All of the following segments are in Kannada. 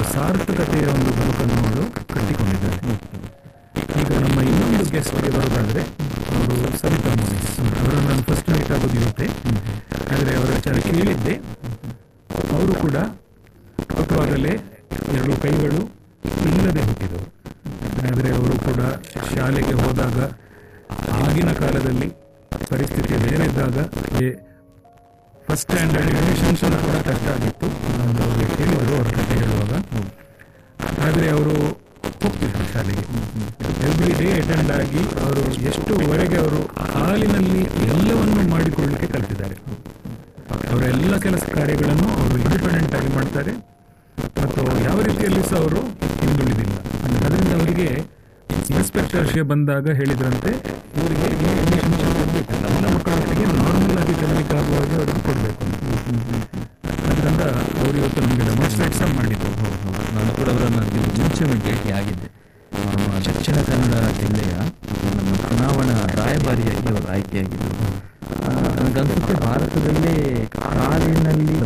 ಸಾರ್ಥಕತೆಯ ಒಂದು ಬದುಕನ್ನು ಅವರು ಕಟ್ಟಿಕೊಂಡಿದ್ದಾರೆ ಈಗ ನಮ್ಮ ಇನ್ನೊಂದು ಗೆಸ್ಟ್ಗೆ ಬರೋದಾದ್ರೆ ಅವರು ಸವಿತಾ ಮೋನಿಸ್ ಅವರು ನಾನು ಫಸ್ಟ್ ಮೀಟ್ ಆಗೋದು ಇವತ್ತೇ ಆದರೆ ಅವರ ವಿಚಾರ ಕೇಳಿದ್ದೆ ಅವರು ಕೂಡ ಹುಟ್ಟುವಾಗಲೇ ಎರಡು ಕೈಗಳು ಇಲ್ಲದೆ ಹುಟ್ಟಿದವರು ಆದರೆ ಅವರು ಕೂಡ ಶಾಲೆಗೆ ಹೋದಾಗ ಆಗಿನ ಕಾಲದಲ್ಲಿ ಪರಿಸ್ಥಿತಿ ಬೇರೆ ಇದ್ದಾಗ ಫಸ್ಟ್ ಸ್ಟ್ಯಾಂಡರ್ಡ್ ಅಡ್ಮಿಷನ್ಸ್ ಕೂಡ ಕಷ್ಟ ಆಗಿತ್ತು ನಾನು ಅವ್ರಿಗೆ ಕೇಳಿದರು ಅವ್ರ ಕತೆ ಹೇಳುವಾಗ ಆದರೆ ಅವರು ಹೋಗ್ತಿದ್ರು ಶಾಲೆಗೆ ಎವ್ರಿ ಡೇ ಅಟೆಂಡ್ ಆಗಿ ಅವರು ಎಷ್ಟುವರೆಗೆ ಅವರು ಹಾಲಿನಲ್ಲಿ ಎಲ್ಲವನ್ನು ಮಾಡಿಕೊಳ್ಳಲಿಕ್ಕೆ ಕಲಿತಿದ್ದಾರೆ ಅವರ ಎಲ್ಲ ಕೆಲಸ ಕಾರ್ಯಗಳನ್ನು ಅವರು ಇಂಡಿಪೆಂಡೆಂಟ್ ಆಗಿ ಮಾಡ್ತಾರೆ ಮತ್ತು ಯಾವ ರೀತಿಯಲ್ಲಿ ಸಹ ಅವರು ಹಿಂದುಳಿದಿಲ್ಲ ಅದರಿಂದ ಅವರಿಗೆ ಇನ್ಸ್ಪೆಕ್ಟರ್ಗೆ ಬಂದಾಗ ಹೇಳಿದ್ರಂತೆ ಇವರಿಗೆ ಈ ಅಡ್ಮಿಷನ್ ಕೊಡಬೇಕಲ್ಲ ಎಲ್ಲ ಮಕ್ಕಳೊಟ್ಟಿಗೆ ನಾರ್ಮಲ್ ಆಗಿ ಕಲಿಲಿಕ್ಕೆ ಆಗುವಾಗ ಅವ್ರಿಗೆ ಕೊಡಬೇಕು ಅದರಿಂದ ಅವರು ಇವತ್ತು ನಮಗೆ ಡೆಮಾನ್ಸ್ಟ್ರೇಟ್ ಸಹ ಮಾಡಿದ್ರು ನಾನು ಕೂಡ ಅವರನ್ನು ಮುಂಚೆ ಭೇಟಿ ಆಗಿದ್ದೆ ನಮ್ಮ ದಕ್ಷಿಣ ಕನ್ನಡ ಜಿಲ್ಲೆಯ ನಮ್ಮ ಚುನಾವಣಾ ರಾಯಭಾರಿಯಾಗಿ ಅವರು ಆಯ್ಕೆಯಾಗಿದ್ದರು ಆ, ನನಗನ್ಸುತ್ತೆ ಭಾರತದಲ್ಲೇ ಕಾಲಿನಲ್ಲಿ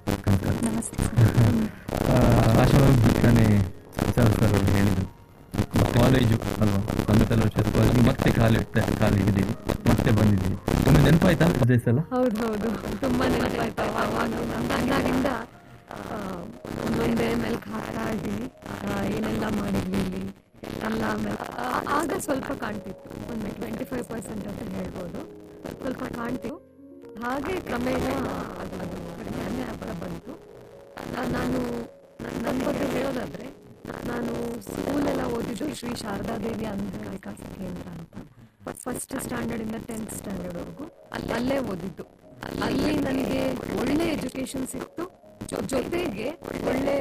ಆಶಾವಾದ ಬಿಟ್ಟನೆ ಸರ್ ಸರ್ ಅವರು ಹೇಳಿದರು ಕಾಲೇಜು ಅಲ್ವಾ ತೊಂಬತ್ತೆಲ್ಲ ವರ್ಷದ ಕಾಲೇಜು ಮತ್ತೆ ಕಾಲಿಟ್ಟ ಕಾಲಿಟ್ಟಿದ್ದೀವಿ ಮತ್ತೆ ಬಂದಿದ್ದೀವಿ ಒಮ್ಮೆ ನೆನಪಾಯ್ತಾ ಅದೇ ಸಲ ಹೌದು ಹೌದು ತುಂಬಾ ನೆನಪಾಯ್ತು ಅವಾಗ ಅಂದಾಗಿಂದ ಆ, ಒಂದೊಂದೇ ಮೇಲೆ ಹಾಕಿ ಏನೆಲ್ಲ ಮಾಡಿದ್ವಿ ಇಲ್ಲಿ ಎಲ್ಲ ಆಮೇಲೆ ಆ, ಆಗ ಸ್ವಲ್ಪ ಕಾಣ್ತಿತ್ತು ಒಂದು ಟ್ವೆಂಟಿ ಫೈವ್ ಪರ್ಸೆಂಟ್ ಅಂತ ಹೇಳ್ಬೋದು ಸ್ವಲ್ಪ ಕಾಣ್ತಿತ್ತು ಹಾಗೆ ಕ್ರಮೇಣ ಅದು ಅದು ಕಡಿಮೆ ಆಗ್ತಾ ಬಂತು ಆ, ನಾನು ನನ್ನ ಬಗ್ಗೆ ಹೇಳೋದಾದ್ರೆ ನಾನು ಸ್ಕೂಲೆಲ್ಲ ಓದಿದ್ದು ಶ್ರೀ ಶಾರದಾದೇವಿ ಅಂಧ ವಿಕಾಸ ಕೇಂದ್ರ ಅಂತ ಫಸ್ಟ್ ಸ್ಟ್ಯಾಂಡರ್ಡ್ ಇಂದ ಟೆಂತ್ ಸ್ಟ್ಯಾಂಡರ್ಡ್ ವರೆಗೂ ಅಲ್ಲೇ ಓದಿದ್ದು ಅಲ್ಲಿ ನನಗೆ ಒಳ್ಳೆ ಎಜುಕೇಶನ್ ಸಿಕ್ತು ಜೊ- ಜೊತೆಗೆ ಒಳ್ಳೆ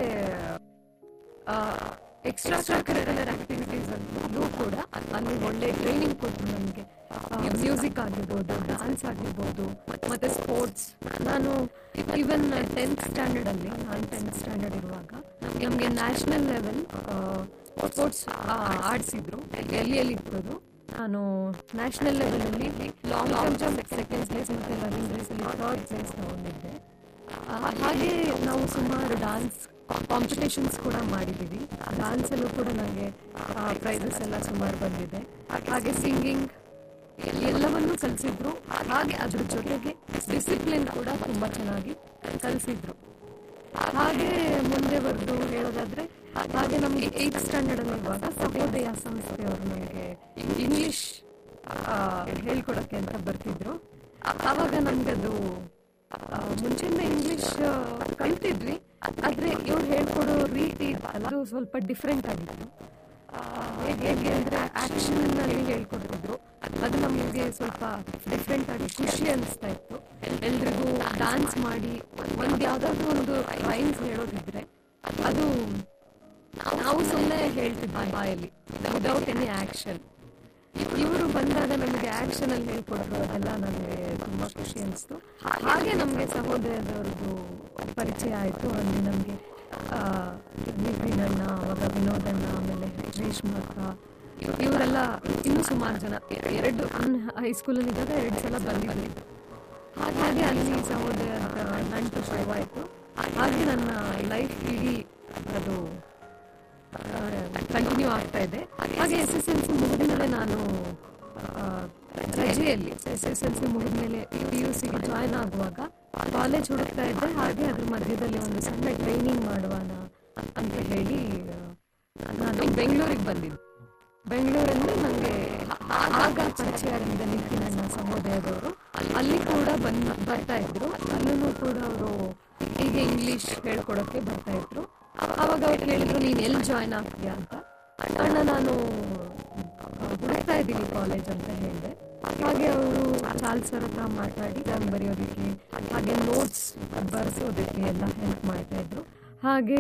ಎಕ್ಸ್ಟ್ರಾ ಕರಿಕ್ಯುಲರ್ ಆಕ್ಟಿವಿಟೀಸ್ ಅಲ್ಲೂ ಕೂಡ ಅಲ್ಲಿ ಒಳ್ಳೆ ಟ್ರೈನಿಂಗ್ ಕೊಟ್ಟರು ನನಗೆ ಮ್ಯೂಸಿಕ್ ಆಗಿರ್ಬೋದು ಡಾನ್ಸ್ ಆಗಿರ್ಬೋದು ಮತ್ತೆ ಸ್ಪೋರ್ಟ್ಸ್ ನಾನು ಈವನ್ ಟೆಂತ್ ಸ್ಟ್ಯಾಂಡರ್ಡ್ ಅಲ್ಲಿ ನಾನು ಟೆಂತ್ ಸ್ಟ್ಯಾಂಡರ್ಡ್ ಇರುವಾಗ ನಮಗೆ ನ್ಯಾಷನಲ್ ಲೆವೆಲ್ ಸ್ಪೋರ್ಟ್ಸ್ ಆಡಿಸಿದ್ರು ಎಲ್ಲಿ ಎಲ್ಲಿ ಇಟ್ಟರು ನಾನು ನ್ಯಾಷನಲ್ ಲೆವೆಲ್ ಅಲ್ಲಿ long long jump second place ಮತ್ತೆ ರನ್ನಿಂಗ್ ರೇಸ್ ಅಲ್ಲಿ ಥರ್ಡ್ ಪ್ಲೇಸ್ ತಗೊಂಡಿದ್ದೆ ಆ, ಹಾಗೆ ನಾವು ಸುಮಾರು ಡಾನ್ಸ್ ಕಾಂಪಿಟೇಷನ್ಸ್ ಕೂಡ ಮಾಡಿದ್ದೀವಿ ಡಾನ್ಸ್ ಅಲ್ಲೂ ಕೂಡ ನನಗೆ ಪ್ರೈಸಸ್ ಎಲ್ಲ ಸುಮಾರು ಬಂದಿದೆ ಹಾಗೆ ಸಿಂಗಿಂಗ್ ಎಲ್ಲವನ್ನೂ ಕಲಿಸಿದ್ರು ಹಾಗೆ ಅದ್ರ ಜೊತೆಗೆ ಡಿಸಿಪ್ಲಿನ್ ಕೂಡ ತುಂಬಾ ಚೆನ್ನಾಗಿ ಕಲಿಸಿದ್ರು ಹಾಗೆ ಮುಂದೆ ಬರೆದು ಹೇಳೋದಾದ್ರೆ ಹಾಗೆ ನಮಗೆ ಏತ್ ಸ್ಟ್ಯಾಂಡರ್ಡ್ ಅಲ್ಲಿ ಇರುವಾಗ ಸಹೋದಯ ಸಂಸ್ಥೆಯವರು ನಮಗೆ ಇಂಗ್ಲಿಷ್ ಹೇಳ್ಕೊಡಕ್ಕೆ ಅಂತ ಬರ್ತಿದ್ರು ಆವಾಗ ನಮ್ಗದು ಆ, ಮುಂಚೆಯಿಂದ ಇಂಗ್ಲಿಷ್ ಕಲ್ತಿದ್ವಿ ಆದ್ರೆ ಇವ್ರು ಹೇಳ್ಕೊಡೋ ರೀತಿ ಇತ್ತಲ್ಲ, ಅದು ಸ್ವಲ್ಪ ಡಿಫ್ರೆಂಟ್ ಆಗಿತ್ತು ಆ, ಹೇಗೆ ಹೇಗೆ ಅಂದ್ರೆ ಆಕ್ಷನ್ ನಲ್ಲಿ ಹೇಳ್ಕೊಡ್ತಿದ್ರು ಅದು ನಮಗೆ ಸ್ವಲ್ಪ ಡಿಫ್ರೆಂಟ್ ಆಗಿ ಖುಷಿ ಅನಿಸ್ತಾ ಇತ್ತು ಎಲ್ರಿಗೂ ಡಾನ್ಸ್ ಮಾಡಿ ಒಂದ್ ಯಾವ್ದಾದ್ರು ಒಂದು ರೈಮ್ಸ್ ಹೇಳೋದಿದ್ರೆ ಅದು ನಾವು ಸುಮ್ಮನೆ ಹೇಳ್ತಿದ್ವಿ ಬಾಯಲ್ಲಿ ವಿದೌಟ್ ಎನಿ ಆಕ್ಷನ್ ಇವರು ಬಂದಾಗ ನಮಗೆ ಆಕ್ಷನ್ ಅಲ್ಲಿ ಹೇಳ್ಕೊಟ್ರು ಅದೆಲ್ಲ ನನಗೆ ತುಂಬಾ ಖುಷಿ ಅನಿಸ್ತು ಹಾಗೆ ನಮಗೆ ಸಹೋದರದವ್ರದ್ದು ಪರಿಚಯ ಆಯ್ತು ಅಲ್ಲಿ ನಮಗೆ ವಿಪಿನಣ್ಣ ಅವಾಗ ವಿನೋದಣ್ಣ ಆಮೇಲೆ ರೇಷ್ಮಾ ಅಕ್ಕ ಇವರೆಲ್ಲ ಇನ್ನೂ ಸುಮಾರು ಜನ ಎರಡು ಹೈಸ್ಕೂಲಲ್ಲಿ ಇದ್ದಾಗ ಎರಡು ಸಲ ಬಂದಿದ್ರು ಹಾಗಾಗಿ ಅಲ್ಲಿ ಸಹೋದರ ನಂಟು ಶುರುವಾಯಿತು ಹಾಗೆ ನನ್ನ ಲೈಫ್ ಇಡೀ ಅದು ಕಂಟಿನ್ಯೂ ಆಗ್ತಾ ಇದೆ ಹಾಗೆ ಎಸ್ ಎಸ್ ಎಲ್ ಸಿ ಮುಗಿದ ಮೇಲೆ ನಾನು ಆ, ರಜೆಯಲ್ಲಿ ಎಸ್ ಎಸ್ ಎಲ್ ಸಿ ಮುಗಿದ ಮೇಲೆ ಪಿ ಯು ಸಿಗೆ ಜಾಯ್ನ್ ಆಗುವಾಗ ಕಾಲೇಜ್ ಹುಡುಕ್ತಾ ಇದ್ದೆ ಹಾಗೆ ಅದ್ರ ಮಧ್ಯದಲ್ಲಿ ಒಂದು ಸಣ್ಣ ಟ್ರೈನಿಂಗ್ ಮಾಡುವಾನ ಅಂತ ಹೇಳಿ ಆ, ನಾನು ಬೆಂಗಳೂರಿಗೆ ಬಂದಿದ್ದೆ ಬೆಂಗಳೂರಲ್ಲಿ ನನಗೆ ಆಗ ಪರಿಚಯ ಆಗಿದ್ದ ನಿಖಿಲಣ್ಣ ಸಮುದಾಯದವರು ಅಲ್ಲಿ ಕೂಡ ಬಂದ್ ಬರ್ತಾ ಇದ್ರು ಅಲ್ಲೂ ಕೂಡ ಅವರು ಹೀಗೆ ಇಂಗ್ಲಿಷ್ ಹೇಳ್ಕೊಡೋಕೆ ಬರ್ತಾ ಇದ್ರು ಅವಾಗ ಅವ್ರು ಹೇಳಿದ್ರು ನೀನ್ ಎಲ್ಲಿ ಜಾಯ್ನ್ ಆಗ್ತೀಯಾ ಅಂತ ಅಣ್ಣ ನಾನು ಹುಡುಕ್ತಾ ಇದ್ದೀನಿ ಕಾಲೇಜ್ ಅಂತ ಹೇಳಿದೆ ಹಾಗೆ ಅವರು ಚಾಲ್ ಸರ್ ಹತ್ರ ಮಾತಾಡಿ ನಾನು ಬರೆಯೋದಕ್ಕೆ ಹಾಗೆ ನೋಟ್ಸ್ ಬರ್ಸೋದಕ್ಕೆ ಎಲ್ಲ ಹೆಲ್ಪ್ ಮಾಡ್ತಾ ಇದ್ರು ಹಾಗೆ